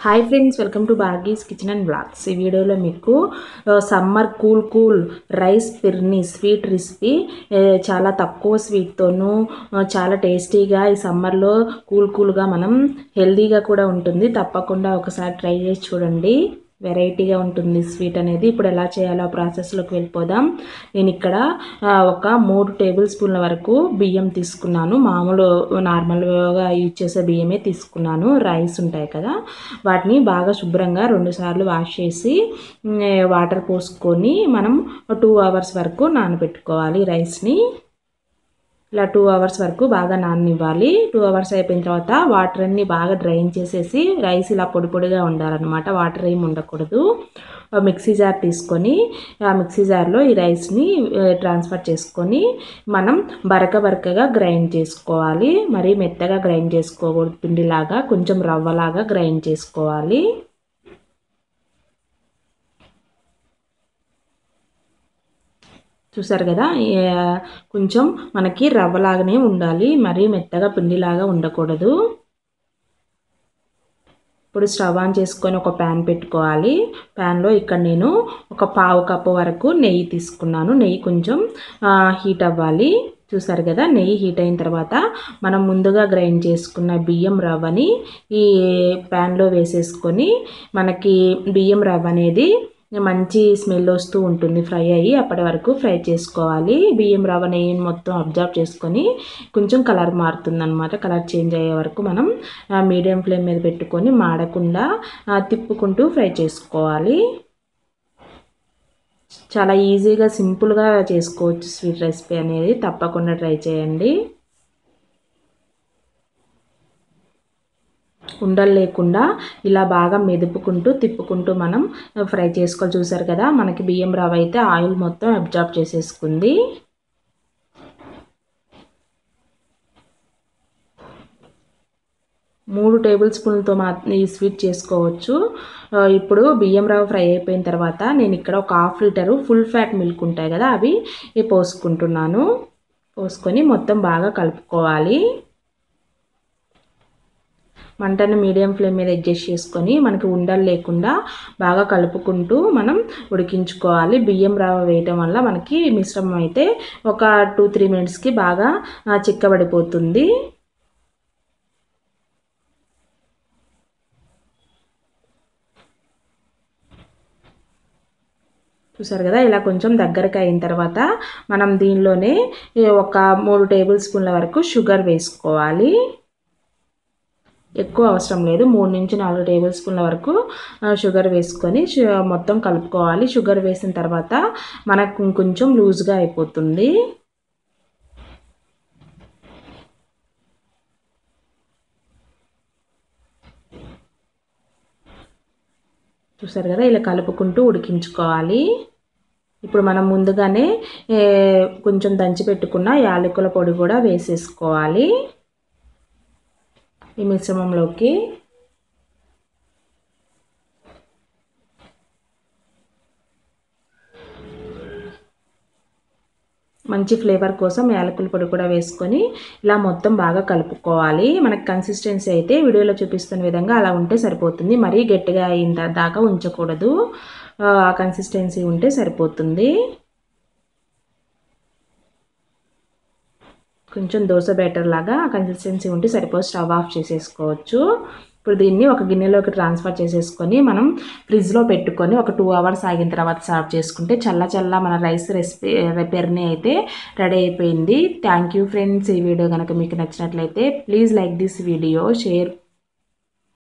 hi friends welcome to బార్గీస్ kitchen and blogs ఈ వీడియోలో మీకు summer cool cool rice phirni sweet recipe చాలా తక్కువ స్వీట్తోనూ చాలా టేస్టీగా ఈ సమ్మర్లో కూల్ కూల్గా మనం హెల్తీగా కూడా ఉంటుంది తప్పకుండా ఒకసారి ట్రై చేసి చూడండి వెరైటీగా ఉంటుంది స్వీట్ అనేది ఇప్పుడు ఎలా చేయాలో ఆ ప్రాసెస్లోకి వెళ్ళిపోదాం నేను ఇక్కడ ఆ, ఒక మూడు టేబుల్ స్పూన్ల వరకు బియ్యం తీసుకున్నాను మామూలు నార్మల్గా యూజ్ చేసే బియ్యమే తీసుకున్నాను రైస్ ఉంటాయి కదా వాటిని బాగా శుభ్రంగా రెండుసార్లు వాష్ చేసి ఉమ్, వాటర్ పోసుకొని మనం టూ అవర్స్ వరకు నానబెట్టుకోవాలి రైస్ని ఇలా టూ అవర్స్ వరకు బాగా నాననివ్వాలి టూ అవర్స్ అయిపోయిన తర్వాత వాటర్ అన్ని బాగా డ్రైన్ చేసేసి రైస్ ఇలా పొడి పొడిగా ఉండాలన్నమాట వాటర్ ఏమి ఉండకూడదు ఆ మిక్సీ జార్ తీసుకొని ఆ మిక్సీ జార్లో ఈ రైస్ని ఆ, ట్రాన్స్ఫర్ చేసుకొని మనం బరక బరకగా గ్రైండ్ చేసుకోవాలి మరీ మెత్తగా గ్రైండ్ చేసుకోకూడదు పిండిలాగా కొంచెం రవ్వలాగా గ్రైండ్ చేసుకోవాలి చూసారు కదా ఏ- కొంచెం మనకి రవ్వలాగానే ఉండాలి మరీ మెత్తగా పిండిలాగా ఉండకూడదు ఇప్పుడు స్టవ్ ఆన్ చేసుకొని ఒక ప్యాన్ పెట్టుకోవాలి ప్యాన్లో ఇక్కడ నేను ఒక పావు కప్పు వరకు నెయ్యి తీసుకున్నాను నెయ్యి కొంచెం ఆ, హీట్ అవ్వాలి చూసారు కదా నెయ్యి హీట్ అయిన తర్వాత మనం ముందుగా గ్రైండ్ చేసుకున్న బియ్యం రవ్వని ఈ ప్యాన్లో వేసేసుకొని మనకి బియ్యం రవ్వ అనేది మంచి స్మెల్ వస్తూ ఉంటుంది ఫ్రై అయ్యి అప్పటి వరకు ఫ్రై చేసుకోవాలి బియ్యం రవ్వ నెయ్యిని మొత్తం అబ్జర్వ్ చేసుకొని కొంచెం కలర్ మారుతుంది అనమాట కలర్ చేంజ్ అయ్యే వరకు మనం మీడియం ఫ్లేమ్ మీద పెట్టుకొని మాడకుండా ఆ, తిప్పుకుంటూ ఫ్రై చేసుకోవాలి చాలా ఈజీగా సింపుల్గా చేసుకోవచ్చు స్వీట్ రెసిపీ అనేది తప్పకుండా ట్రై చేయండి ఉండలు లేకుండా ఇలా బాగా మెదుపుకుంటూ తిప్పుకుంటూ మనం ఫ్రై చేసుకోవాలి చూసారు కదా మనకి బియ్యం రవ్వ అయితే ఆయిల్ మొత్తం అబ్జార్బ్ చేసేసుకుంది మూడు టేబుల్ స్పూన్లతో మా ఈ స్వీట్ చేసుకోవచ్చు ఆ, ఇప్పుడు బియ్యం రవ్వ ఫ్రై అయిపోయిన తర్వాత నేను ఇక్కడ ఒక half litre full fat milk ఉంటాయి కదా అవి ఇవి పోసుకుంటున్నాను పోసుకొని మొత్తం బాగా కలుపుకోవాలి మంటను మీడియం ఫ్లేమ్ మీద అడ్జస్ట్ చేసుకొని మనకి ఉండలు లేకుండా బాగా కలుపుకుంటూ మనం ఉడికించుకోవాలి బియ్యం రవ్వ వేయటం వల్ల మనకి మిశ్రమం అయితే ఒక టూ త్రీ మినిట్స్కి బాగా ఆ, చిక్కబడిపోతుంది చూసారు కదా ఇలా కొంచెం దగ్గరకు అయిన తర్వాత మనం దీనిలోనే ఈ ఒక మూడు టేబుల్ స్పూన్ల వరకు షుగర్ వేసుకోవాలి ఎక్కువ అవసరం లేదు మూడు నుంచి నాలుగు టేబుల్ స్పూన్ల వరకు ఆ, షుగర్ వేసుకొని షు- మొత్తం కలుపుకోవాలి షుగర్ వేసిన తర్వాత మనకు కొంచెం లూజ్గా అయిపోతుంది చూసారు కదా ఇలా కలుపుకుంటూ ఉడికించుకోవాలి ఇప్పుడు మనం ముందుగానే ఏ, కొంచెం దంచి పెట్టుకున్న యాలకుల పొడి కూడా వేసేసుకోవాలి ఈ మిశ్రమంలోకి మంచి ఫ్లేవర్ కోసం యాలకుల పొడి కూడా వేసుకొని ఇలా మొత్తం బాగా కలుపుకోవాలి మనకి కన్సిస్టెన్సీ అయితే వీడియోలో చూపిస్తున్న విధంగా అలా ఉంటే సరిపోతుంది మరీ గట్టిగా అయిన దాకా ఉంచకూడదు ఆ కన్సిస్టెన్సీ ఉంటే సరిపోతుంది కొంచెం దోశ బ్యాటర్ లాగా కన్సిస్టెన్సీ ఉంటే సరిపోదు స్టవ్ ఆఫ్ చేసేసుకోవచ్చు ఇప్పుడు దీన్ని ఒక గిన్నెలోకి ట్రాన్స్ఫర్ చేసేసుకొని మనం ఫ్రిడ్జ్లో పెట్టుకొని ఒక టూ అవర్స్ ఆగిన తర్వాత సర్వ్ చేసుకుంటే చల్ల చల్ల మన రైస్ రెసిపీ పెర్ని అయితే రెడీ అయిపోయింది థ్యాంక్ యూ ఫ్రెండ్స్ ఈ వీడియో కనుక మీకు నచ్చినట్లయితే please like this video share